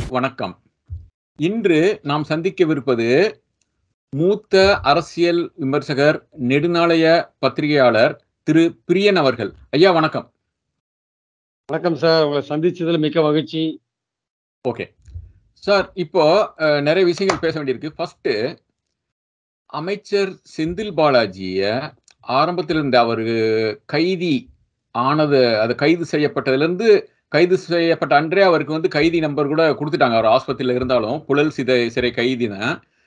வணக்கம் இன்று நாம் சந்திக்கவிருப்பது மூத்த அரசியல் விமர்சகர் நெடுநாளைய பத்திரிகையாளர் திரு பிரியன் அவர்கள் ஐயா வணக்கம் வணக்கம் சார் உங்களை சந்திச்சதுல மிக்க மகிழ்ச்சி ஓகே சார் இப்போ அஹ், நிறைய விஷயங்கள் பேச வேண்டியிருக்கு ஃபர்ஸ்ட் அமைச்சர் செந்தில் பாலாஜிய ஆரம்பத்தில் இருந்த அவர் கைதி ஆனது அது கைது செய்யப்பட்டதிலிருந்து கைது செய்யப்பட்ட அன்றே அவருக்கு வந்து கைதி நம்பர் கூட கொடுத்துட்டாங்க அவர் ஆஸ்பத்திரியில இருந்தாலும் புழல் சிதை சிறை கைதின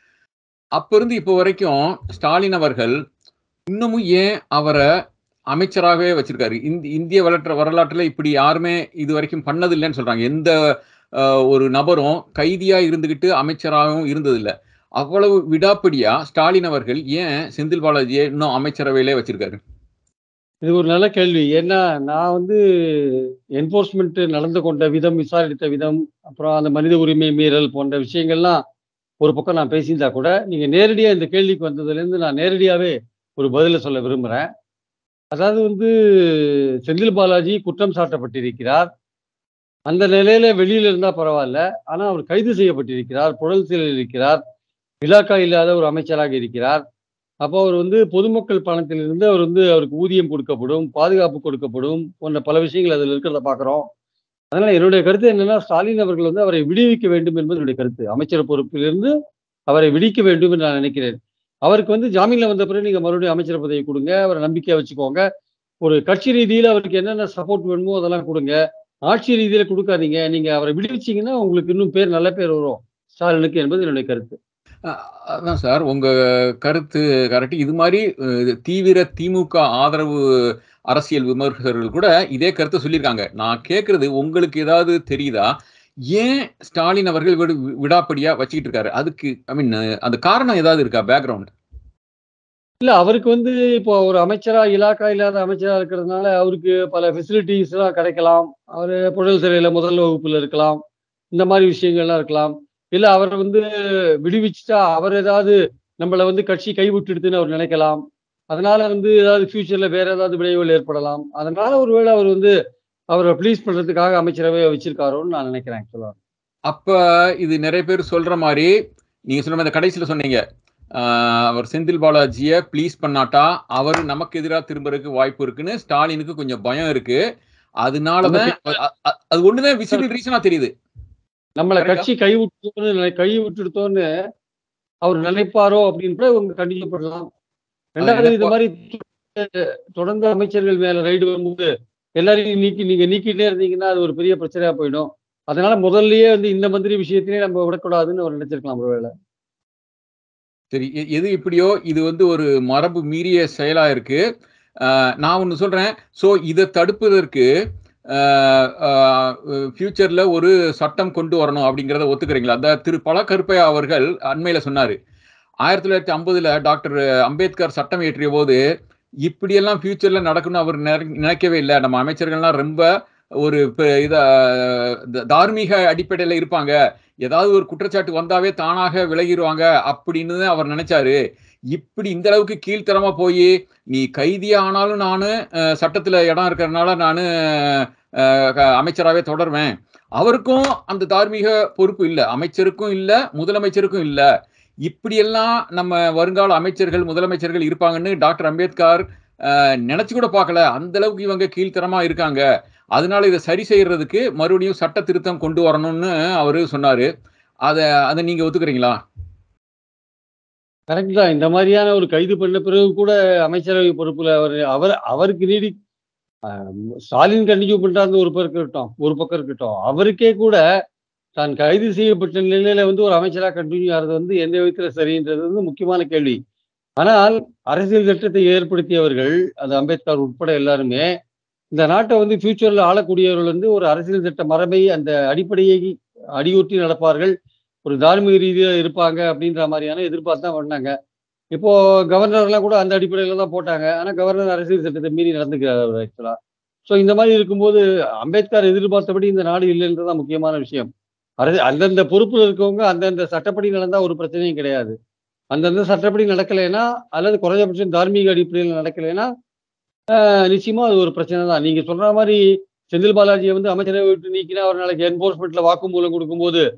அப்ப இருந்து இப்போ வரைக்கும் ஸ்டாலின் அவர்கள் இன்னமும் ஏன் அவரை அமைச்சராகவே வச்சிருக்காரு இந்த இந்திய வரலாற்று வரலாற்றுல இப்படி யாருமே இது வரைக்கும் பண்ணதில்லைன்னு சொல்றாங்க எந்த அஹ், ஒரு நபரும் கைதியா இருந்துகிட்டு அமைச்சராகவும் இருந்ததில்லை அவ்வளவு விடாப்பிடியா ஸ்டாலின் அவர்கள் ஏன் செந்தில் பாலாஜியை இன்னும் அமைச்சரவையிலே வச்சிருக்காரு இது ஒரு நல்ல கேள்வி ஏன்னா நான் வந்து என்போர்ஸ்மெண்ட் நடந்து கொண்ட விதம் விசாரித்த விதம் அப்புறம் அந்த மனித உரிமை மீறல் போன்ற விஷயங்கள்லாம் ஒரு பக்கம் நான் பேசியிருந்தா கூட நீங்க நேரடியா இந்த கேள்விக்கு வந்ததுலேருந்து நான் நேரடியாவே ஒரு பதிலை சொல்ல விரும்புகிறேன் அதாவது வந்து செந்தில் பாலாஜி குற்றம் சாட்டப்பட்டிருக்கிறார் அந்த நிலையில வெளியில இருந்தா பரவாயில்ல ஆனா அவர் கைது செய்யப்பட்டிருக்கிறார் புழல் சிறையில் இருக்கிறார் இலாக்கா இல்லாத ஒரு அமைச்சராக இருக்கிறார் அப்போ அவர் வந்து பொதுமக்கள் பணத்திலிருந்து அவர் வந்து அவருக்கு ஊதியம் கொடுக்கப்படும் பாதுகாப்பு கொடுக்கப்படும் போன்ற பல விஷயங்கள் அதில் இருக்கிறத பார்க்குறோம் அதனால என்னுடைய கருத்து என்னன்னா ஸ்டாலின் அவர்கள் வந்து அவரை விடுவிக்க வேண்டும் என்பது என்னுடைய கருத்து அமைச்சர் பொறுப்பிலிருந்து அவரை விடுவிக்க வேண்டும் என்று நான் நினைக்கிறேன் அவருக்கு வந்து ஜாமீன்ல வந்த பிறகு நீங்க மறுபடியும் அமைச்சர் பதவி கொடுங்க அவரை நம்பிக்கையா வச்சுக்கோங்க ஒரு கட்சி ரீதியில அவருக்கு என்னென்ன சப்போர்ட் வேணுமோ அதெல்லாம் கொடுங்க ஆட்சி ரீதியில கொடுக்காதீங்க நீங்க அவரை விடுவிச்சீங்கன்னா உங்களுக்கு இன்னும் பேர் நல்ல பேர் வரும் ஸ்டாலினுக்கு என்பது என்னுடைய கருத்து அஹ், அதான் சார் உங்க கருத்து கரெக்ட் இது மாதிரி அஹ், தீவிர திமுக ஆதரவு அரசியல் விமர்சகர்கள் கூட இதே கருத்தை சொல்லியிருக்காங்க நான் கேட்கறது உங்களுக்கு ஏதாவது தெரியுதா ஏன் ஸ்டாலின் அவர்கள் விடு விடாப்படியா வச்சுக்கிட்டு இருக்காரு அதுக்கு ஐ மீன் அந்த காரணம் ஏதாவது இருக்கா பேக்ரவுண்ட் இல்ல அவருக்கு வந்து இப்போ ஒரு அமைச்சரா இலாக்கா இல்லாத அமைச்சரா இருக்கிறதுனால அவருக்கு பல ஃபெசிலிட்டிஸ் எல்லாம் கிடைக்கலாம் அவர் புழல் சிறையில முதல் வகுப்புல இருக்கலாம் இந்த மாதிரி விஷயங்கள்லாம் இருக்கலாம் இல்ல அவர் வந்து விடுவிச்சுட்டா அவர் ஏதாவது நம்மளை வந்து கட்சி கைவிட்டுடுதுன்னு அவர் நினைக்கலாம் அதனால வந்து ஏதாவது ஃபியூச்சர்ல வேற ஏதாவது விளைவுகள் ஏற்படலாம் அதனால ஒருவேளை அவர் வந்து அவரை ப்ளீஸ் பண்றதுக்காக அமைச்சரவை வச்சிருக்காரோன்னு நான் நினைக்கிறேன் ஆக்சுவலா அப்ப இது நிறைய பேர் சொல்ற மாதிரி நீங்க சொன்ன மாதிரி இந்த கடைசியில சொன்னீங்க ஆஹ் அவர் செந்தில் பாலாஜியை ப்ளீஸ் பண்ணாட்டா அவர் நமக்கு எதிராக திரும்பறதுக்கு வாய்ப்பு இருக்குன்னு ஸ்டாலினுக்கு கொஞ்சம் பயம் இருக்கு அதனாலதான் அ- அ- அது ஒண்ணுதான் விசிபிள் ரீசனா தெரியுது நம்மளை Correct ஆ? கட்சி கை விட்டுட்டோன்னு நினை- கை விட்டுடுத்தோன்னு அவர் நினைப்பாரோ அப்படின்னு கூட இவங்க கண்டிக்கப்படலாம் ரெண்டாவது இது நினைப்பா- மாதிரி தொ- தொடர்ந்து அமைச்சர்கள் மேல ரைடு வரும்போது எல்லாரையும் நீக்கி நீங்க நீக்கிட்டே இருந்தீங்கன்னா அது ஒரு பெரிய பிரச்சனையா போயிடும் அதனால முதல்லயே வந்து இந்த மந்திரி விஷயத்திலே நம்ம விடக்கூடாதுன்னு அவர் நினைச்சிருக்கலாம் ஒருவேளை சரி எ- எது எப்படியோ இது வந்து ஒரு மரபு மீறிய செயலா இருக்கு ஆஹ் நான் ஒன்று சொல்றேன் ஸோ இதை தடுப்பதற்கு ஃபியூச்சர்ல ஒரு சட்டம் கொண்டு வரணும் அப்படிங்கிறத ஒத்துக்கிறீங்களா அந்த திரு பல கருப்பையா அவர்கள் அண்மையில சொன்னாரு ஆயிரத்தி தொள்ளாயிரத்தி ஐம்பதுல டாக்டர் அம்பேத்கர் சட்டம் இயற்றிய போது இப்படியெல்லாம் ஃபியூச்சர்ல நடக்கும்னு அவர் நினை- நினைக்கவே இல்லை நம்ம அமைச்சர்கள்லாம் ரொம்ப ஒரு ப- இத த- தார்மீக அடிப்படையில இருப்பாங்க ஏதாவது ஒரு குற்றச்சாட்டு வந்தாவே தானாக விலகிடுவாங்க அப்படின்னு தான் அவர் நினைச்சாரு இப்படி இந்த அளவுக்கு கீழ்த்தரமா போய் நீ கைதியா ஆனாலும் நானு அஹ், சட்டத்துல இடம் இருக்கிறதுனால நானு அஹ், க- அமைச்சராவே தொடர்வேன் அவருக்கும் அந்த தார்மீக பொறுப்பு இல்ல அமைச்சருக்கும் இல்ல முதலமைச்சருக்கும் இல்ல இப்படியெல்லாம் நம்ம வருங்கால அமைச்சர்கள் முதலமைச்சர்கள் இருப்பாங்கன்னு டாக்டர் அம்பேத்கர் அஹ், நினைச்சு கூட பார்க்கல அந்த அளவுக்கு இவங்க கீழ்த்தரமா இருக்காங்க அதனால இதை சரி செய்யறதுக்கு மறுபடியும் சட்ட திருத்தம் கொண்டு வரணும்னு அவரு சொன்னாரு அதை அதை நீங்க ஒத்துக்கிறீங்களா கரெக்ட் தான் இந்த மாதிரியான ஒரு கைது பண்ண பிறகு கூட அமைச்சரவை பொறுப்புல அவர் அவர் அவருக்கு நீடி ஆஹ் ஸ்டாலின் கண்டினியூ பண்றாங்க ஒரு பக்கம் இருக்கட்டும் ஒரு பக்கம் இருக்கட்டும் அவருக்கே கூட தான் கைது செய்யப்பட்ட நிலையில வந்து ஒரு அமைச்சராக கண்டினியூ ஆகிறது வந்து எந்த விதத்துல சரின்றது வந்து முக்கியமான கேள்வி ஆனால் அரசியல் சட்டத்தை ஏற்படுத்தியவர்கள் அது அம்பேத்கர் உட்பட எல்லாருமே இந்த நாட்டை வந்து ஃபியூச்சர்ல ஆளக்கூடியவர்கள் வந்து ஒரு அரசியல் சட்ட மரபை அந்த அடிப்படையை அடியுற்றி நடப்பார்கள் ஒரு தார்மீக ரீதியா இருப்பாங்க அப்படின்ற மாதிரியான எதிர்பார்த்து தான் பண்ணாங்க இப்போ கவர்னர்லாம் கூட அந்த அடிப்படையில தான் போட்டாங்க ஆனா கவர்னர் அரசியல் சட்டத்தை மீறி நடந்துக்கிறார் அவர் ஆக்சுவலா ஸோ இந்த மாதிரி இருக்கும்போது அம்பேத்கர் எதிர்பார்த்தபடி இந்த நாடு இல்லைன்றதான் முக்கியமான விஷயம் அரசு அந்தந்த பொறுப்புல இருக்கவங்க அந்தந்த சட்டப்படி நடந்தா ஒரு பிரச்சனையும் கிடையாது அந்தந்த சட்டப்படி நடக்கலைன்னா அல்லது குறைஞ்சபட்சம் தார்மீக அடிப்படையில் நடக்கலைன்னா ஆஹ் நிச்சயமா அது ஒரு பிரச்சனை தான் நீங்க சொல்ற மாதிரி செந்தில் பாலாஜியை வந்து அமைச்சரவை விட்டு நீக்கினா அவர் நாளைக்கு என்போர்ஸ்மெண்ட்ல வாக்குமூலம் கொடுக்கும்போது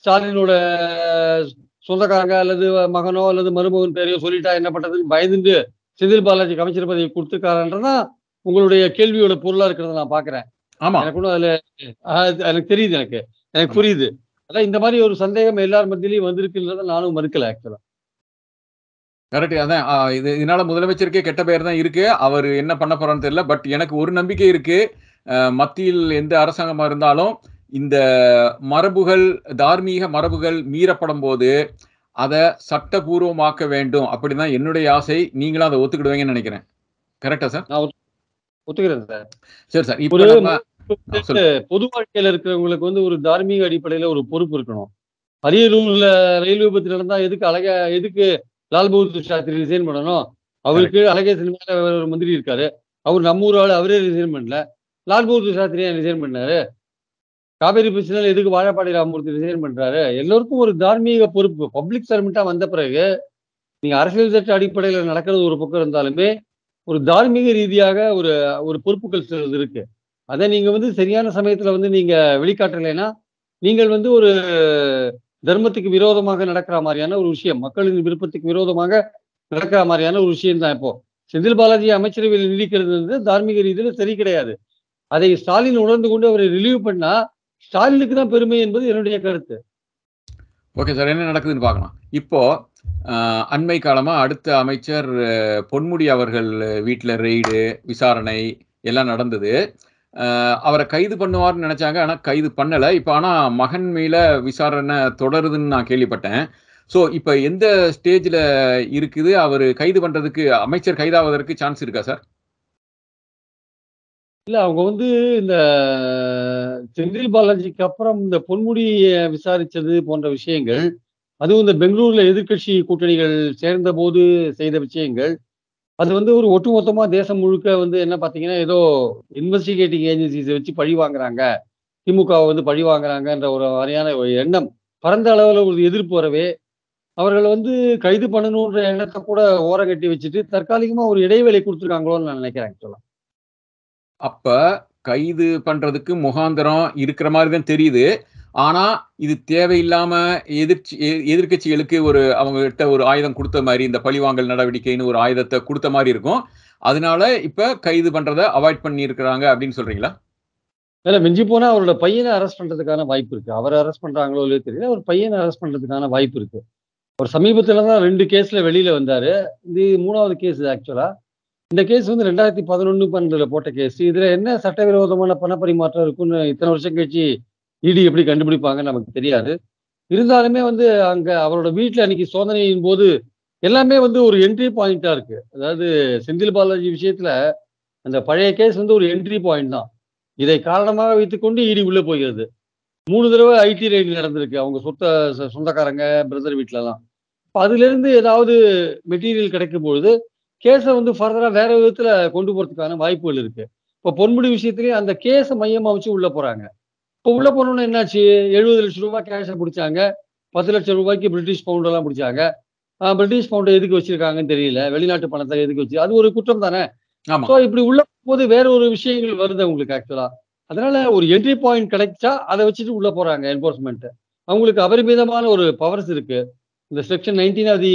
ஸ்டாலினோட சொந்தக்காரங்க அல்லது மகனோ அல்லது மருமகன் பேரையோ சொல்லிட்டா என்ன பண்றதுன்னு பயந்துட்டு செந்தில் பாலாஜிக்கு அமைச்சர் பதவி கொடுத்துருக்காருன்றதான் உங்களுடைய கேள்வியோட பொருளா இருக்கிறத நான் பாக்குறேன் ஆமா எனக்கு ஒன்றும் அதுல அது எனக்கு தெரியுது எனக்கு எனக்கு புரியுது அதான் இந்த மாதிரி ஒரு சந்தேகம் எல்லார் மத்தியிலையும் வந்திருக்குன்றதை நானும் மறுக்கல ஆக்சுவலா கரெக்ட் அதான் ஆ, இது இதனால முதலமைச்சருக்கே கெட்ட பெயர் தான் இருக்கு அவர் என்ன பண்ண போறான்னு தெரியல பட் எனக்கு ஒரு நம்பிக்கை இருக்கு அஹ், மத்தியில் எந்த அரசாங்கமா இருந்தாலும் இந்த மரபுகள் தார்மீக மரபுகள் மீறப்படும் போது அதை சட்டபூர்வமாக்க வேண்டும் அப்படிதான் என்னுடைய ஆசை நீங்களும் அதை ஒத்துக்கிடுவீங்கன்னு நினைக்கிறேன் கரெக்டா சார் ஒத்துக்கிறேன் சார் சரி சார் இப்போ ஒரு நம்ம ஆ, சொல்லுங்க. பொது வாழ்க்கையில இருக்கிறவங்களுக்கு வந்து ஒரு தார்மீக அடிப்படையில ஒரு பொறுப்பு இருக்கணும் அரியலூர்ல ரயில் விபத்து நடந்தா எதுக்கு அழகா எதுக்கு லால் பகதூர் சாஸ்திரி ரிசைன் பண்ணணும் அவருக்கு அழகே சினிமால ஒரு மந்திரி இருக்காரு அவர் நம்ம ஊர் ஆளு அவரே ரிசைன் பண்ணல லால் பகதூர் சாஸ்திரி ஏன் ரிசைன் பண்ணாரு காவேரி பிரச்சனையில் எதுக்கு வாழப்பாடி ராமமூர்த்தி ரிசைன் பண்றாரு எல்லோருக்கும் ஒரு தார்மீக பொறுப்பு பப்ளிக் சர்வெண்டா வந்த பிறகு நீங்க அரசியல் சட்ட அடிப்படையில் நடக்கிறது ஒரு பக்கம் இருந்தாலுமே ஒரு தார்மீக ரீதியாக ஒரு ஒரு பொறுப்புகள் சிலது இருக்கு அதை நீங்க வந்து சரியான சமயத்துல வந்து நீங்க வெளிக்காட்டலைன்னா நீங்கள் வந்து ஒரு தர்மத்துக்கு விரோதமாக நடக்கிற மாதிரியான ஒரு விஷயம் மக்களின் விருப்பத்துக்கு விரோதமாக நடக்கிற மாதிரியான ஒரு விஷயம் தான் இப்போ செந்தில் பாலாஜி அமைச்சரவையில் நீடிக்கிறது வந்து தார்மீக ரீதியில சரி கிடையாது அதை ஸ்டாலின் உணர்ந்து கொண்டு அவரை ரிலீவ் பண்ணா ஸ்டாலினுக்கு தான் பெருமை என்பது என்னுடைய கருத்து ஓகே சார் என்ன நடக்குதுன்னு பார்க்கலாம் இப்போ அஹ், அண்மை காலமா அடுத்த அமைச்சர் அஹ், பொன்முடி அவர்கள் வீட்டில் ரெய்டு விசாரணை எல்லாம் நடந்தது அஹ், அவரை கைது பண்ணுவார்னு நினைச்சாங்க ஆனா கைது பண்ணல இப்போ ஆனா மகன் மேல விசாரணை தொடருதுன்னு நான் கேள்விப்பட்டேன் ஸோ இப்போ எந்த ஸ்டேஜ்ல இருக்குது அவர் கைது பண்றதுக்கு அமைச்சர் கைதாவதற்கு சான்ஸ் இருக்கா சார் இல்ல அவங்க வந்து இந்த செந்தில் பாலாஜிக்கு அப்புறம் இந்த பொன்முடியை விசாரிச்சது போன்ற விஷயங்கள் அதுவும் இந்த பெங்களூர்ல எதிர்க்கட்சி கூட்டணிகள் சேர்ந்த போது செய்த விஷயங்கள் அது வந்து ஒரு ஒட்டுமொத்தமா தேசம் முழுக்க வந்து என்ன பாத்தீங்கன்னா ஏதோ இன்வெஸ்டிகேட்டிங் ஏஜென்சிஸை வச்சு பழி வாங்குறாங்க திமுகவை வந்து பழி வாங்குறாங்கன்ற ஒரு வரையான ஒரு எண்ணம் பரந்த அளவில் ஒரு எதிர்ப்பு வரவே அவர்களை வந்து கைது பண்ணணுன்ற எண்ணத்தை கூட ஓரங்கட்டி வச்சுட்டு தற்காலிகமா ஒரு இடைவேளை கொடுத்துருக்காங்களோன்னு நான் நினைக்கிறேன் actually. அப்ப கைது பண்றதுக்கு முகாந்திரம் இருக்கிற மாதிரி தான் தெரியுது ஆனா இது தேவையில்லாம எதிர்ச்சி எ- எதிர்க்கட்சிகளுக்கு ஒரு அவங்க கிட்ட ஒரு ஆயுதம் கொடுத்த மாதிரி இந்த பழிவாங்கல் நடவடிக்கைன்னு ஒரு ஆயுதத்தை கொடுத்த மாதிரி இருக்கும் அதனால இப்ப கைது பண்றதை அவாய்ட் பண்ணி இருக்கிறாங்க அப்படின்னு சொல்றீங்களா இல்ல மிஞ்சி போனா அவரோட பையனை அரெஸ்ட் பண்றதுக்கான வாய்ப்பு இருக்கு அவரை அரெஸ்ட் பண்றாங்களோ இல்லையோ தெரியல அவர் பையனை அரெஸ்ட் பண்றதுக்கான வாய்ப்பு இருக்கு அவர் சமீபத்துல தான் ரெண்டு கேஸ்ல வெளியில வந்தாரு இது மூணாவது கேஸ் ஆக்சுவலா இந்த கேஸ் வந்து ரெண்டாயிரத்தி பதினொன்னு பன்னெண்டுல போட்ட கேஸ் இதுல என்ன சட்டவிரோதமான பண பரிமாற்றம் இருக்குன்னு இத்தனை வருஷம் கழிச்சு இடி எப்படி கண்டுபிடிப்பாங்கன்னு நமக்கு தெரியாது இருந்தாலுமே வந்து அங்க அவரோட வீட்டுல அன்னைக்கு சோதனையின் போது எல்லாமே வந்து ஒரு என்ட்ரி பாயிண்டா இருக்கு அதாவது செந்தில் பாலாஜி விஷயத்துல அந்த பழைய கேஸ் வந்து ஒரு என்ட்ரி பாயிண்ட் தான் இதை காரணமாக வைத்துக்கொண்டு இடி உள்ள போகிறது மூணு தடவை ஐடி ரைடு நடந்திருக்கு அவங்க சொத்த சொ- சொந்தக்காரங்க பிரதர் வீட்டிலலாம் இப்போ அதுல இருந்து ஏதாவது மெட்டீரியல் கிடைக்கும் பொழுது கேஸை வந்து ஃபர்தரா வேற விதத்துல கொண்டு போறதுக்கான வாய்ப்புகள் இருக்கு இப்போ பொன்முடி விஷயத்திலேயே அந்த கேஸை மையமா வச்சு உள்ள போறாங்க இப்போ உள்ள போனோம்னா என்னாச்சு எழுபது லட்சம் ரூபாய் கேஷை பிடிச்சாங்க பத்து லட்சம் ரூபாய்க்கு பிரிட்டிஷ் பவுண்ட் எல்லாம் பிடிச்சாங்க ஆஹ் பிரிட்டிஷ் பவுண்டை எதுக்கு வச்சிருக்காங்கன்னு தெரியல வெளிநாட்டு பணத்தை எதுக்கு வச்சு அது ஒரு குற்றம் தானே ஆமா ஸோ இப்படி உள்ள போது வேற ஒரு விஷயங்கள் வருது அவங்களுக்கு ஆக்சுவலா அதனால ஒரு என்ட்ரி பாயிண்ட் கிடைச்சா அதை வச்சுட்டு உள்ள போறாங்க என்போர்ஸ்மெண்ட் அவங்களுக்கு அபரிமிதமான ஒரு பவர்ஸ் இருக்கு இந்த section nineteen of the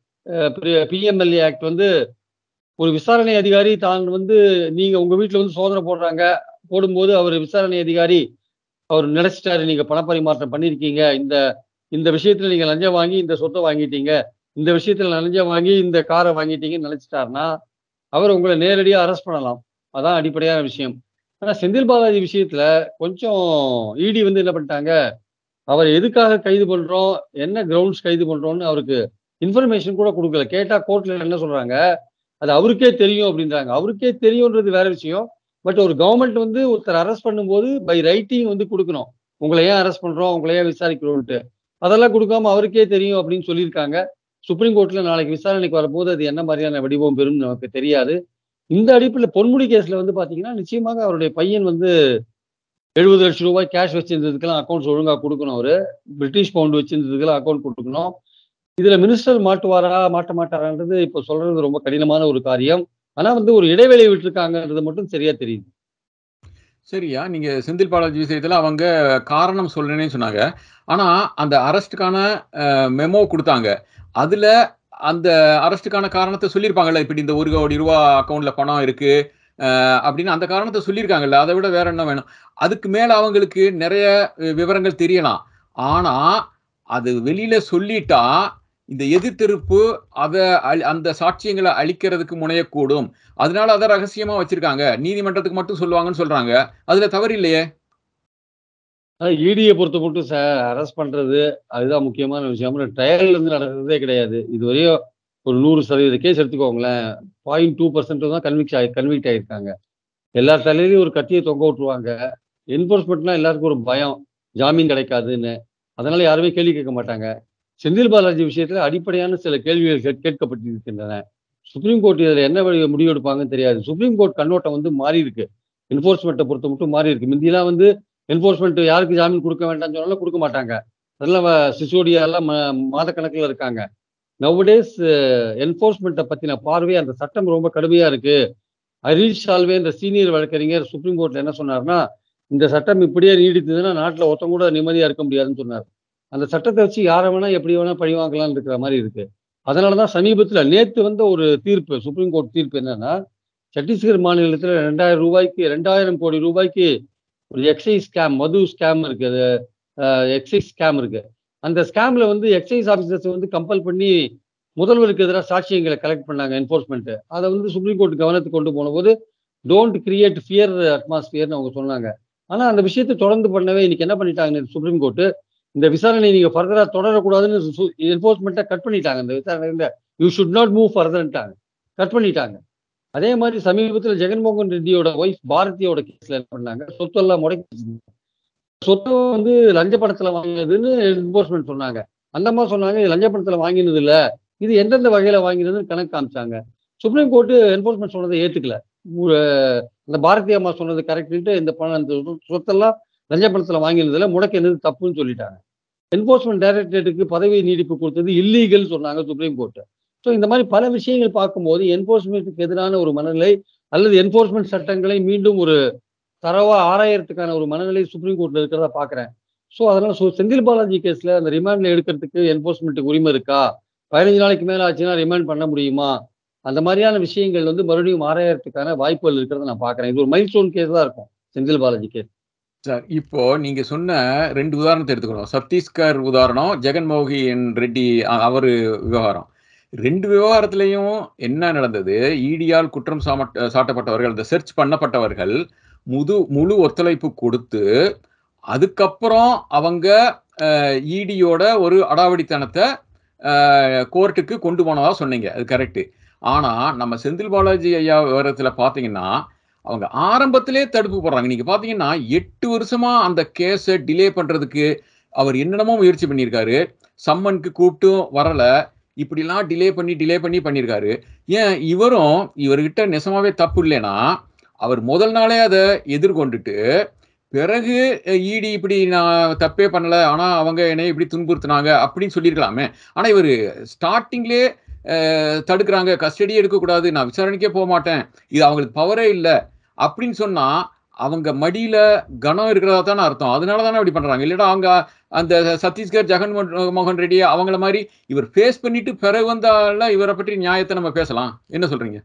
PMLA act வந்து ஒரு விசாரணை அதிகாரி தான் வந்து நீங்க உங்க வீட்டுல வந்து சோதனை போடுறாங்க போடும்போது அவர் விசாரணை அதிகாரி அவர் நினைச்சிட்டாரு நீங்க பணப்பரிமாற்றம் பண்ணிருக்கீங்க இந்த இந்த விஷயத்துல நீங்க லஞ்சம் வாங்கி இந்த சொத்தை வாங்கிட்டீங்க இந்த விஷயத்துல லஞ்சம் வாங்கி இந்த காரை வாங்கிட்டீங்கன்னு நினைச்சிட்டாருன்னா அவர் உங்களை நேரடியாக அரெஸ்ட் பண்ணலாம் அதான் அடிப்படையான விஷயம் ஆனா செந்தில் பாலாஜி விஷயத்துல கொஞ்சம் இடி வந்து என்ன பண்ணிட்டாங்க அவர் எதுக்காக கைது பண்றோம் என்ன கிரவுண்ட்ஸ் கைது பண்றோம்னு அவருக்கு இன்ஃபர்மேஷன் கூட கொடுக்கல கேட்டா கோர்ட்ல என்ன சொல்றாங்க அது அவருக்கே தெரியும் அப்படின்றாங்க அவருக்கே தெரியும்ன்றது வேற விஷயம் பட் ஒரு கவர்மெண்ட் வந்து ஒருத்தர் அரெஸ்ட் பண்ணும்போது பை ரைட்டிங் வந்து கொடுக்கணும் உங்களை ஏன் அரெஸ்ட் பண்றோம் உங்களை ஏன் விசாரிக்கிறோம்ட்டு அதெல்லாம் கொடுக்காம அவருக்கே தெரியும் அப்படின்னு சொல்லியிருக்காங்க சுப்ரீம் கோர்ட்ல நாளைக்கு விசாரணைக்கு வரும்போது அது என்ன மாதிரியான வடிவம் பெறும் நமக்கு தெரியாது இந்த அடிப்பில் பொன்முடி கேஸ்ல வந்து பாத்தீங்கன்னா நிச்சயமாக அவருடைய பையன் வந்து எழுபது லட்சம் ரூபாய் கேஷ் வச்சிருந்ததுக்கெல்லாம் அக்கௌண்ட்ஸ் ஒழுங்கா கொடுக்கணும் அவரு பிரிட்டிஷ் பவுண்ட் வச்சிருந்ததுக்கெல்லாம் அக்கௌண்ட் கொடுக்கணும் இதுல மினிஸ்டர் மாட்டுவாரா மாட்ட மாட்டாரான்றது இப்போ சொல்றது ரொம்ப கடினமான ஒரு காரியம் ஆனா வந்து ஒரு இடைவேளை விட்டுருக்காங்கன்றது மட்டும் சரியா தெரியுது சரியா நீங்க செந்தில் பாலாஜி விஷயத்துல அவங்க காரணம் சொல்றேன்னு சொன்னாங்க ஆனா அந்த அரெஸ்டுக்கான மெமோ கொடுத்தாங்க அதுல அந்த அரெஸ்டுக்கான காரணத்தை சொல்லியிருப்பாங்கல்ல இப்படி இந்த ஒரு கோடி ரூபா அக்கௌண்ட்ல பணம் இருக்கு அஹ், அப்படின்னு அந்த காரணத்தை சொல்லியிருக்காங்கல்ல அதை விட வேற என்ன வேணும் அதுக்கு மேல அவங்களுக்கு நிறைய அஹ், விவரங்கள் தெரியலாம் ஆனா அது வெளியில சொல்லிட்டா இந்த எதிர்த்திருப்பு அதை அந்த சாட்சியங்களை அழிக்கிறதுக்கு முனையக்கூடும் அதனால அதை ரகசியமா வச்சிருக்காங்க நீதிமன்றத்துக்கு மட்டும் சொல்லுவாங்கன்னு சொல்றாங்க அதுல தவறு இல்லையே இடியை பொறுத்த மட்டும் சார் அரெஸ்ட் பண்றது அதுதான் முக்கியமான விஷயம் ட்ரையல்ல இருந்து நடக்கிறதே கிடையாது இதுவரையும் ஒரு நூறு சதவீத கேஸ் எடுத்துக்கோங்களேன் பாயிண்ட் டூ பர்சன்ட் தான் கன்விக்ட் ஆகி கன்விக்ட் ஆகியிருக்காங்க எல்லா தலையிலையும் ஒரு கத்தியை தொங்க விட்டுருவாங்க என்போர்ஸ்மெண்ட்னா எல்லாருக்கும் ஒரு பயம் ஜாமீன் கிடைக்காதுன்னு அதனால யாருமே கேள்வி கேட்க மாட்டாங்க செந்தில் பாலாஜி விஷயத்துல அடிப்படையான சில கேள்விகள் கேட்- கேட்கப்பட்டிருக்கின்றன சுப்ரீம் கோர்ட் இதில் என்ன வழி- முடிவு எடுப்பாங்கன்னு தெரியாது சுப்ரீம் கோர்ட் கண்ணோட்டம் வந்து மாறி இருக்கு என்போர்ஸ்மெண்ட்டை பொறுத்த மட்டும் மாறி இருக்கு முந்திலாம் வந்து என்போர்ஸ்மெண்ட் யாருக்கு ஜாமீன் கொடுக்க வேண்டாம்னு சொன்னாலும் கொடுக்க மாட்டாங்க அதெல்லாம் வ- சிசோடியா எல்லாம் ம- மாதக்கணக்கில் இருக்காங்க நவடேஸ் என்போர்ஸ்மெண்ட்டை பத்தின பார்வை அந்த சட்டம் ரொம்ப கடுமையா இருக்கு ஹரீஷ் சால்வே என்ற சீனியர் வழக்கறிஞர் சுப்ரீம் கோர்ட்ல என்ன சொன்னார்னா இந்த சட்டம் இப்படியே நீடித்ததுன்னா நாட்டில் ஒருத்தன் கூட நிம்மதியா இருக்க முடியாதுன்னு சொன்னார் அந்த சட்டத்தை வச்சு யாரை வேணா எப்படி வேணா பழி வாங்கலாம்னு இருக்கிற மாதிரி இருக்கு அதனாலதான் சமீபத்துல நேத்து வந்த ஒரு தீர்ப்பு சுப்ரீம் கோர்ட் தீர்ப்பு என்னன்னா சத்தீஸ்கர் மாநிலத்துல ரெண்டாயிரம் ரூபாய்க்கு ரெண்டாயிரம் கோடி ரூபாய்க்கு ஒரு எக்ஸைஸ் ஸ்கேம் மது ஸ்கேம் இருக்கு அது எக்ஸைஸ் ஸ்கேம் இருக்கு அந்த ஸ்கேம்ல வந்து எக்ஸைஸ் ஆஃபீஸர்ஸ் வந்து கம்பல் பண்ணி முதல்வருக்கு எதிராக சாட்சியங்களை கலெக்ட் பண்ணாங்க என்போர்ஸ்மெண்ட் அதை வந்து சுப்ரீம் கோர்ட் கவனத்துக்கு கொண்டு போன போது டோன்ட் கிரியேட் ஃபியர் அட்மாஸ்பியர்னு அவங்க சொன்னாங்க ஆனா அந்த விஷயத்தை தொடர்ந்து பண்ணவே இன்னைக்கு என்ன பண்ணிட்டாங்க சுப்ரீம் கோர்ட் இந்த விசாரணை நீங்க ஃபர்தரா தொடரக்கூடாதுன்னு என்போர்ஸ்மெண்ட்டை கட் பண்ணிட்டாங்க இந்த விசாரணை யூ ஷுட் நாட் மூவ் ஃபர்தர்ன்ட்டாங்க கட் பண்ணிட்டாங்க அதே மாதிரி சமீபத்தில் ஜெகன்மோகன் ரெட்டியோட ஒய்ஃப் பாரதியோட கேஸ்ல என்ன பண்ணாங்க சொத்தெல்லாம் முடக்கி சொத்து வந்து லஞ்ச பணத்துல வாங்கினதுன்னு என்போர்ஸ்மெண்ட் சொன்னாங்க அந்த மாதிரி சொன்னாங்க இது லஞ்ச பணத்துல வாங்கினது இல்ல இது எந்தெந்த வகையில வாங்கினதுன்னு கணக்கு காமிச்சாங்க சுப்ரீம் கோர்ட்டு என்போர்ஸ்மெண்ட் சொன்னதை ஏத்துக்கல உ- அந்த பாரதி அம்மா சொன்னது கரெக்டுன்ட்டு இந்த பணம் இந்த சொத்தெல்லாம் லஞ்ச பணத்துல வாங்கினதுல முடக்கினது தப்புன்னு சொல்லிட்டாங்க என்போர்ஸ்மெண்ட் டைரக்டரேட்டுக்கு பதவி நீடிப்பு கொடுத்தது இல்லீகல் சொன்னாங்க சுப்ரீம் கோர்ட் ஸோ இந்த மாதிரி பல விஷயங்கள் பார்க்கும்போது என்போர்ஸ்மெண்ட்டுக்கு எதிரான ஒரு மனநிலை அல்லது என்போர்ஸ்மெண்ட் சட்டங்களை மீண்டும் ஒரு தரவா ஆராயறதுக்கான ஒரு மனநிலை சுப்ரீம் கோர்ட்ல இருக்கிறதா பாக்குறேன் ஸோ அதனால so செந்தில் பாலாஜி கேஸ்ல அந்த ரிமாண்ட்ல எடுக்கிறதுக்கு என்போர்ஸ்மெண்ட்டுக்கு உரிமை இருக்கா பதினஞ்சு நாளைக்கு மேல ஆச்சுன்னா ரிமாண்ட் பண்ண முடியுமா அந்த மாதிரியான விஷயங்கள் வந்து மறுபடியும் ஆராயறதுக்கான வாய்ப்புகள் இருக்கிறத நான் பாக்குறேன் இது ஒரு மைல் ஸ்டோன் கேஸ் தான் இருக்கும் செந்தில் பாலாஜி கேஸ் சார் இப்போ நீங்க சொன்ன ரெண்டு உதாரணத்தை எடுத்துக்கணும் சத்தீஸ்கர் உதாரணம் ஜெகன்மோகன் ரெட்டி அ- அவரு விவகாரம் ரெண்டு விவகாரத்திலையும் என்ன நடந்தது ஈடியால் குற்றம் சாமட்ட சாட்டப்பட்டவர்கள் இந்த செர்ச் பண்ணப்பட்டவர்கள் முது முழு ஒத்துழைப்பு கொடுத்து அதுக்கப்புறம் அவங்க ஈடியோட ஒரு அடாவடித்தனத்தை கோர்ட்டுக்கு கொண்டு போனதா சொன்னீங்க அது கரெக்ட் ஆனா நம்ம செந்தில் பாலாஜி ஐயா விவரத்துல பாத்தீங்கன்னா அவங்க ஆரம்பத்திலே தடுப்பு போடுறாங்க நீங்க பாத்தீங்கன்னா எட்டு வருஷமா அந்த கேஸை டிலே பண்றதுக்கு அவர் என்னென்னமோ முயற்சி பண்ணியிருக்காரு சம்மனுக்கு கூப்பிட்டும் வரல இப்படிலாம் டிலே பண்ணி டிலே பண்ணி பண்ணியிருக்காரு ஏன் இவரும் இவர்கிட்ட நெசமாவே தப்பு இல்லைன்னா அவர் முதல் நாளே அதை எதிர்கொண்டுட்டு பிறகு ஈடி இப்படி நான் தப்பே பண்ணல ஆனா அவங்க என்னை இப்படி துன்புறுத்தினாங்க அப்படின்னு சொல்லியிருக்கலாமே ஆனா இவர் ஸ்டார்டிங்லேயே தடுக்கிறாங்க கஸ்டடி எடுக்கக்கூடாது நான் விசாரணைக்கே போக மாட்டேன் இது அவங்களுக்கு பவரே இல்லை அப்படின்னு சொன்னா அவங்க மடியில கனம் இருக்கிறதா தானே அர்த்தம் அதனால தானே அப்படி பண்றாங்க இல்லடா அவங்க அந்த சத்தீஸ்கர் ஜெகன் மோ- மோகன் ரெட்டி அவங்கள மாதிரி இவர் ஃபேஸ் பண்ணிட்டு பிறகு வந்தால இவரை பற்றி நியாயத்தை நம்ம பேசலாம் என்ன சொல்றீங்க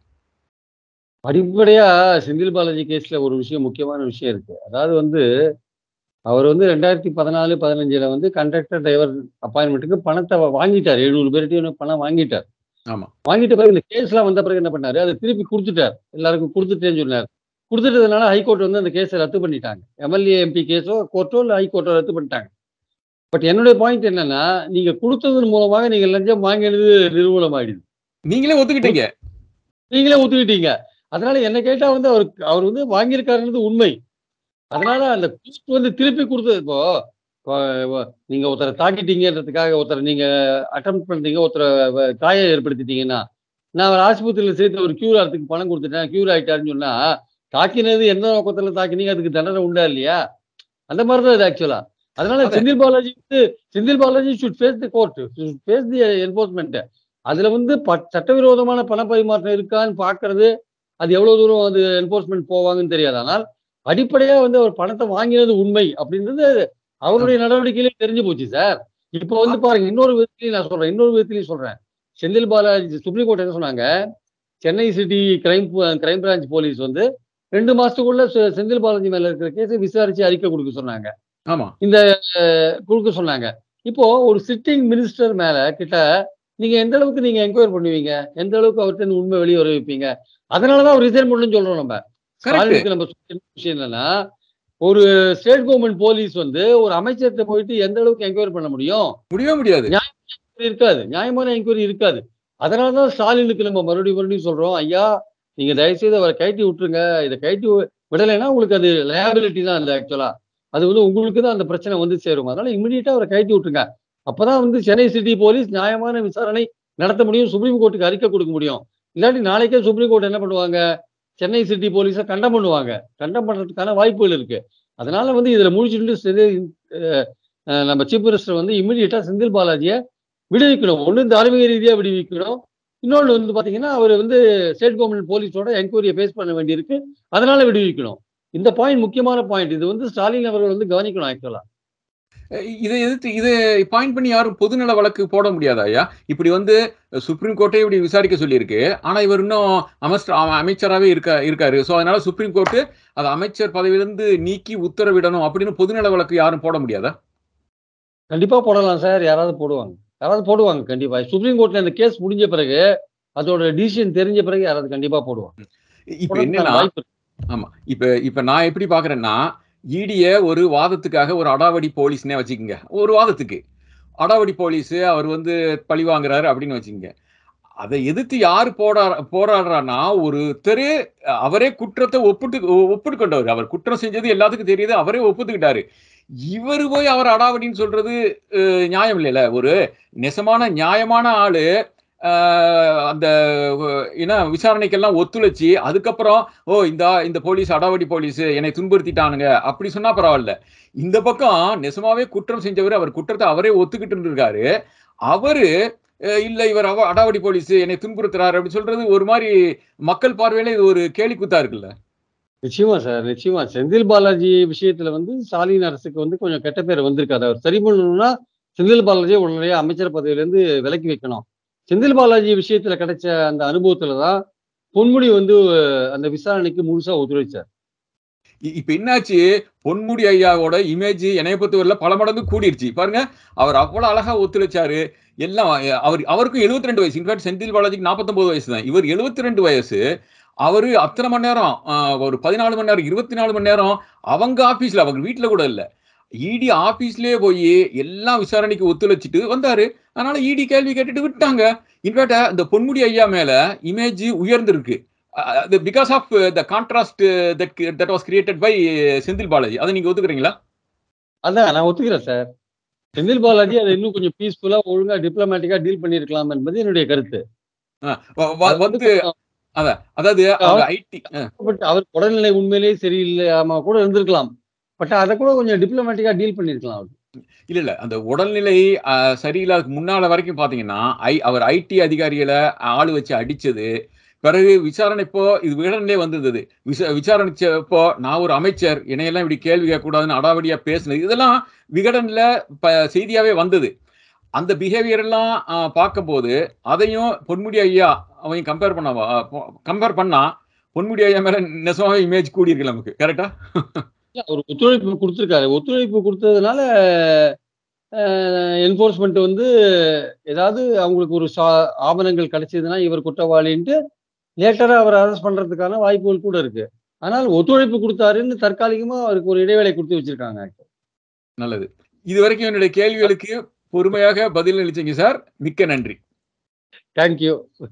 அடிப்படையா செந்தில் பாலாஜி கேஸ்ல ஒரு விஷயம் முக்கியமான விஷயம் இருக்கு அதாவது வந்து அவர் வந்து ரெண்டாயிரத்தி பதினாலு பதினஞ்சுல வந்து கண்டக்டர் டிரைவர் அப்பாயின்மெண்ட்டுக்கு பணத்தை வா- வாங்கிட்டார் எழுநூறு பேர்கிட்டயும் பணம் வாங்கிட்டார் ஆமா. வாங்கிட்ட பிறகு இந்த கேஸ்லாம் வந்த பிறகு என்ன பண்ணாரு அதை திருப்பி கொடுத்துட்டார் எல்லாருக்கும் கொடுத்துட்டேன்னு சொன்னார் கொடுத்துட்டதுனால ஹைகோர்ட் வந்து அந்த கேஸை ரத்து பண்ணிட்டாங்க எம்எல்ஏ எம்பி கேஸோ கோர்ட்டோ இல்லை ஹைகோர்ட்டோ ரத்து பண்ணிட்டாங்க பட் என்னுடைய பாயிண்ட் என்னன்னா நீங்க கொடுத்ததன் மூலமாக நீங்க லஞ்சம் வாங்கினது நிரூபணம் ஆயிடுது நீங்களே ஒத்துக்கிட்டீங்க நீங்களே ஒத்துக்கிட்டீங்க அதனால என்ன கேட்டா வந்து அவர் அவர் வந்து வாங்கியிருக்காருன்றது உண்மை அதனால அந்த கோர்ட் வந்து திருப்பி கொடுத்தது இப்போ இப்போ நீங்க ஒருத்தரை தாக்கிட்டீங்கன்றதுக்காக ஒருத்தரை நீங்க அட்டம் பண்றீங்க ஒருத்தரை வ- காயம் ஏற்படுத்திட்டீங்கன்னா நான் அவர் ஆஸ்பத்திரியில் சேர்த்து ஒரு கியூர் ஆகிறதுக்கு பணம் கொடுத்துட்டேன் கியூர் ஆயிட்டாருன்னு சொன்னா தாக்கினது எந்த நோக்கத்துல தாக்கினீங்க அதுக்கு தண்டனை உண்டா இல்லையா அந்த மாதிரி தான் இது ஆக்சுவலா அதனால அതെ. செந்தில் பாலாஜி வந்து Senthil Balaji should face the court face the enforcement அதுல வந்து ப- சட்டவிரோதமான பண பரிமாற்றம் இருக்கான்னு பாக்குறது அது எவ்வளவு தூரம் அது என்போர்ஸ்மெண்ட் போவாங்கன்னு தெரியாது ஆனால் அடிப்படையா வந்து அவர் பணத்தை வாங்கினது உண்மை அப்படின்றது அவருடைய நடவடிக்கையிலே தெரிஞ்சு போச்சு சார் இப்போ வந்து பாருங்க இன்னொரு விதத்திலையும் நான் சொல்றேன் இன்னொரு விதத்திலையும் சொல்றேன் செந்தில் பாலாஜி சுப்ரீம் கோர்ட் என்ன சொன்னாங்க Chennai city crime crime branch police வந்து ரெண்டு மாசத்துக்குள்ள செ- செந்தில் பாலாஜி மேல இருக்கிற கேஸை விசாரிச்சு அறிக்கை கொடுக்க சொன்னாங்க ஆமா கொடுக்க சொன்னாங்க இப்போ ஒரு சிட்டிங் மினிஸ்டர் மேல கிட்ட நீங்க எந்த அளவுக்கு நீங்க என்கொயர் பண்ணுவீங்க எந்த அளவுக்கு அவர்கிட்ட இருந்து உண்மை வெளியே வர வைப்பீங்க அதனாலதான் அவர் ரிசைன் பண்ணணும்னு சொல்றோம் நம்ம கரெக்ட் ஸ்டாலினுக்கு நம்ம சொல்ல வேண்டிய விஷயம் என்னன்னா ஒரு ஸ்டேட் கவர்மெண்ட் போலீஸ் வந்து ஒரு அமைச்சர்கிட்ட போயிட்டு எந்த அளவுக்கு என்கொயரி பண்ண முடியும் முடியவே முடியாது இருக்காது நியாயமான என்கொயரி இருக்காது அதனாலதான் ஸ்டாலினுக்கு நம்ம மறுபடியும் மறுபடியும் சொல்றோம் ஐயா நீங்க தயவுசெய்து அவரை கைட்டி விட்டுருங்க இதை கைட்டி வி- விடலைன்னா உங்களுக்கு அது லேபிலிட்டி தான் இல்லை ஆக்சுவலா அது வந்து உங்களுக்கு தான் அந்த பிரச்சனை வந்து சேரும் அதனால இமிடியேட்டா அவரை கைட்டி விட்டுருங்க அப்பதான் வந்து சென்னை சிட்டி போலீஸ் நியாயமான விசாரணை நடத்த முடியும் சுப்ரீம் கோர்ட்டுக்கு அறிக்கை கொடுக்க முடியும் இல்லாட்டி நாளைக்கே சுப்ரீம் கோர்ட் என்ன பண்ணுவாங்க சென்னை சிட்டி போலீஸை கண்டம் பண்ணுவாங்க கண்டம் பண்றதுக்கான வாய்ப்புகள் இருக்கு அதனால வந்து இதுல முடிச்சுட்டு சரி, அஹ், அஹ், நம்ம சீஃப் மினிஸ்டர் வந்து இமிடியேட்டா செந்தில் பாலாஜியை விடுவிக்கணும் ஒண்ணு தார்மீக ரீதியா விடுவிக்கணும் இன்னொன்று வந்து பாத்தீங்கன்னா அவர் வந்து ஸ்டேட் கவர்மெண்ட் போலீஸோட என்கொயரியை ஃபேஸ் பண்ண வேண்டியிருக்கு அதனால விடுவிக்கணும் இந்த பாயிண்ட் முக்கியமான பாயிண்ட் இது வந்து ஸ்டாலின் அவர்கள் வந்து கவனிக்கணும் ஆக்சுவலா இதை எதிர்த்து இதை பாயிண்ட் பண்ணி யாரும் பொதுநல வழக்கு போட முடியாதா ஐயா இப்படி வந்து சுப்ரீம் கோர்ட்டே இப்படி விசாரிக்க சொல்லியிருக்கு ஆனா இவர் இன்னும் அமைச்சர் அ- அமைச்சராவே இருக்க இருக்காரு ஸோ அதனால சுப்ரீம் கோர்ட்டு அது அமைச்சர் பதவியிலிருந்து நீக்கி உத்தரவிடணும் அப்படின்னு பொதுநல வழக்கு யாரும் போட முடியாதா கண்டிப்பா போடலாம் சார் யாராவது போடுவாங்க யாராவது போடுவாங்க கண்டிப்பா சுப்ரீம் கோர்ட்ல இந்த கேஸ் முடிஞ்ச பிறகு அதோட டிசிஷன் தெரிஞ்ச பிறகு யாராவது கண்டிப்பா போடுவாங்க இப்ப போடுறதுக்கான என்னன்னா வாய்ப்பு இருக்கு. ஆமா இப்ப இப்ப நான் எப்படி பாக்குறேன்னா இடிய ஒரு வாதத்துக்காக ஒரு அடாவடி போலீஸ்னே வச்சுக்கோங்க ஒரு வாதத்துக்கு அடாவடி போலீஸ் அவர் வந்து பழி வாங்குறாரு அப்படின்னு வச்சுக்கோங்க அதை எதிர்த்து யார் போடா போராடுறான்னா ஒருத்தரே அவரே குற்றத்தை ஒப்பிட்டு ஒப்பிட்டு கொண்டவர் அவர் குற்றம் செஞ்சது எல்லாத்துக்கும் தெரியுது அவரே ஒப்புத்துக்கிட்டாரு இவர் போய் அவர் அடாவடின்னு சொல்றது அஹ், நியாயம் இல்லைல்ல ஒரு நெசமான நியாயமான ஆளு அஹ், அந்த அஹ், என்ன விசாரணைக்கெல்லாம் ஒத்துழைச்சி அதுக்கப்புறம் ஓ இந்த இந்த போலீஸ் அடாவடி போலீஸ் என்னை துன்புறுத்திட்டானுங்க அப்படி சொன்னா பரவாயில்ல இந்த பக்கம் நெசமாவே குற்றம் செஞ்சவர் அவர் குற்றத்தை அவரே ஒத்துக்கிட்டு இருக்காரு அவரு அஹ், இல்ல இவர் அவ அடாவடி போலீஸ் என்னை துன்புறுத்துறாரு அப்படி சொல்றது ஒரு மாதிரி மக்கள் பார்வையில இது ஒரு கேலி குத்தா இருக்குல்ல நிச்சயமா சார் நிச்சயமா செந்தில் பாலாஜி விஷயத்துல வந்து ஸ்டாலின் அரசுக்கு வந்து கொஞ்சம் கெட்ட பேர் வந்திருக்கு அதை அவர் சரி பண்ணணும்னா செந்தில் பாலாஜியை உடனடியாக அமைச்சர் பதவியிலேருந்து விலக்கி வைக்கணும் செந்தில் பாலாஜி விஷயத்துல கிடைச்ச அந்த அனுபவத்துல தான் பொன்முடி வந்து அந்த விசாரணைக்கு முழுசா ஒத்துழைச்சார் இ- இப்ப என்னாச்சு பொன்முடி ஐயாவோட இமேஜ் என்னைய பொறுத்தவரையில பல மடங்கு கூடிருச்சு பாருங்க அவர் அவ்வளவு அழகா ஒத்துழைச்சாரு எல்லாம் அஹ், அவர் அவருக்கும் 72 ரெண்டு வயசு இன்ஃபேக்ட் செந்தில் பாலாஜிக்கு 49 வயசு தான் இவர் 72 ரெண்டு வயசு அவரு அத்தனை மணி நேரம் ஆஹ், ஒரு பதினாலு மணி நேரம் இருபத்தி நாலு மணி நேரம் அவங்க ஆபீஸ்ல அவங்க வீட்டுல கூட இல்ல இடி ஆபீஸ்லயே போய் எல்லாம் விசாரணைக்கு ஒத்துழைச்சிட்டு வந்தாரு அதனால இடி கேள்வி கேட்டுட்டு விட்டாங்க இன்ஃபேக்ட் இந்த பொன்முடி ஐயா மேல இமேஜ் உயர்ந்திருக்கு because of the contrast that that was created by Senthil Balaji அதை நீங்க ஒத்துக்கிறீங்களா அதான் நான் ஒத்துக்கிறேன் சார் செந்தில் பாலாஜி அதை இன்னும் கொஞ்சம் பீஸ்ஃபுல்லா ஒழுங்கா டிப்ளமேட்டிக்கா டீல் பண்ணியிருக்கலாம் என்பது என்னுடைய கருத்து வ- வ- அது வந்து அதாவது அவங்க ஐடி பட் அவர் உடல்நிலை உண்மையிலேயே சரியில்லாம கூட இருந்திருக்கலாம் பட் அதை கூட கொஞ்சம் டிப்ளமேட்டிக்கா டீல் பண்ணியிருக்கலாம் அவர் இல்ல இல்ல அந்த உடல்நிலை அஹ், சரியில்லாத முன்னால வரைக்கும் பாத்தீங்கன்னா ஐ அவர் ஐடி அதிகாரிகளை ஆளு வச்சு அடிச்சது பிறகு விசாரணை இப்போ இது விகடனிலே வந்தது விசா விசாரணைச்சப்போ நான் ஒரு அமைச்சர் என்னையெல்லாம் இப்படி கேள்வி கேட்கக்கூடாதுன்னு அடாவடியா பேசுனது இதெல்லாம் விகடன்ல ப செய்தியாவே வந்தது அந்த பிஹேவியர் எல்லாம் அஹ், பார்க்கும்போது அதையும் பொன்முடி ஐயா அவங்க கம்பேர் பண்ண கம்பேர் பண்ணா பொன்முடி ஐயா மேல நெசமாவே இமேஜ் கூடி இருக்கு நமக்கு கரெக்டா இல்ல, அவர் ஒத்துழைப்பு கொடுத்துருக்காரு ஒத்துழைப்பு கொடுத்ததுனால என்போர்ஸ்மெண்ட் வந்து ஏதாவது அவங்களுக்கு ஒரு சா- ஆவணங்கள் கிடைச்சதுன்னா இவர் குற்றவாளின்ட்டு லேட்டரா அவர் அரெஸ்ட் பண்றதுக்கான வாய்ப்புகள் கூட இருக்கு ஆனால் ஒத்துழைப்பு கொடுத்தாருன்னு தற்காலிகமா அவருக்கு ஒரு இடைவேளை கொடுத்து வச்சிருக்காங்க நல்லது இது வரைக்கும் என்னுடைய கேள்விகளுக்கு பொறுமையாக பதில் அளிச்சீங்க சார் மிக்க நன்றி தேங்க்யூ